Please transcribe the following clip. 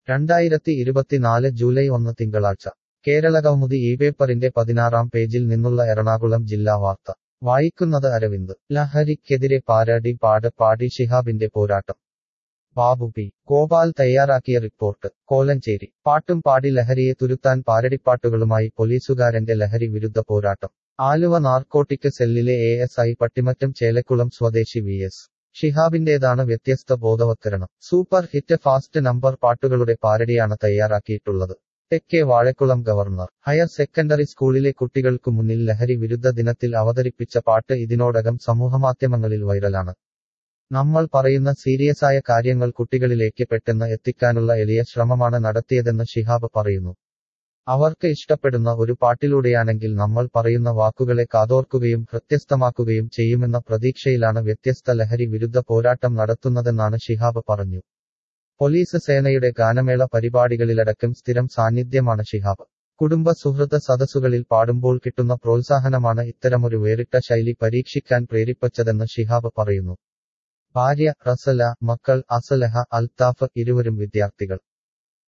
രണ്ടായിരത്തി ഇരുപത്തിനാല് ജൂലൈ ഒന്ന് തിങ്കളാഴ്ച കേരളകൗമുദി ഈ പേപ്പറിന്റെ പതിനാറാം പേജിൽ നിന്നുള്ള എറണാകുളം ജില്ലാ വാർത്ത വായിക്കുന്നത് അരവിന്ദ് ലഹരിക്കെതിരെ പാരാടി പാട് പാടി ശിഹാബിന്റെ പോരാട്ടം ബാബു പി ഗോപാൽ തയ്യാറാക്കിയ റിപ്പോർട്ട് കോലഞ്ചേരി പാട്ടും പാടി ലഹരിയെ തുരുത്താൻ പാരടിപ്പാട്ടുകളുമായി പോലീസുകാരന്റെ ലഹരി വിരുദ്ധ പോരാട്ടം ആലുവ നാർക്കോട്ടിക് സെല്ലിലെ A S I Pattimattam Chelakkulam സ്വദേശി വി എസ് ഷിഹാബിന്റേതാണ് വ്യത്യസ്ത ബോധവത്കരണം സൂപ്പർ ഹിറ്റ് ഫാസ്റ്റ് നമ്പർ പാട്ടുകളുടെ പാരടിയാണ് തയ്യാറാക്കിയിട്ടുള്ളത് തെക്കേ വാഴക്കുളം ഗവർണർ ഹയർ സെക്കൻഡറി സ്കൂളിലെ കുട്ടികൾക്കു മുന്നിൽ ലഹരി വിരുദ്ധ ദിനത്തിൽ അവതരിപ്പിച്ച പാട്ട് ഇതിനോടകം സമൂഹമാധ്യമങ്ങളിൽ വൈറലാണ് നമ്മൾ പറയുന്ന സീരിയസായ കാര്യങ്ങൾ കുട്ടികളിലേക്ക് പെട്ടെന്ന് എത്തിക്കാനുള്ള എളിയ ശ്രമമാണ് നടത്തിയതെന്ന് ഷിഹാബ് പറയുന്നു അവർക്ക് ഇഷ്ടപ്പെടുന്ന ഒരു പാട്ടിലൂടെയാണെങ്കിൽ നമ്മൾ പറയുന്ന വാക്കുകളെ കാതോർക്കുകയും ഹൃത്യസ്തമാക്കുകയും ചെയ്യുമെന്ന പ്രതീക്ഷയിലാണ് വ്യത്യസ്ത ലഹരി വിരുദ്ധ പോരാട്ടം നടത്തുന്നതെന്നാണ് ഷിഹാബ് പറഞ്ഞു പോലീസ് സേനയുടെ ഗാനമേള പരിപാടികളിലടക്കം സ്ഥിരം സാന്നിധ്യമാണ് ഷിഹാബ് കുടുംബ സുഹൃത്ത് സദസ്സുകളിൽ പാടുമ്പോൾ കിട്ടുന്ന പ്രോത്സാഹനമാണ് ഇത്തരമൊരു വേറിട്ട ശൈലി പരീക്ഷിക്കാൻ പ്രേരിപ്പിച്ചതെന്ന് ഷിഹാബ് പറയുന്നു ഭാര്യ റസല മക്കൾ അസലഹ അൽത്താഫ് ഇരുവരും വിദ്യാർത്ഥികൾ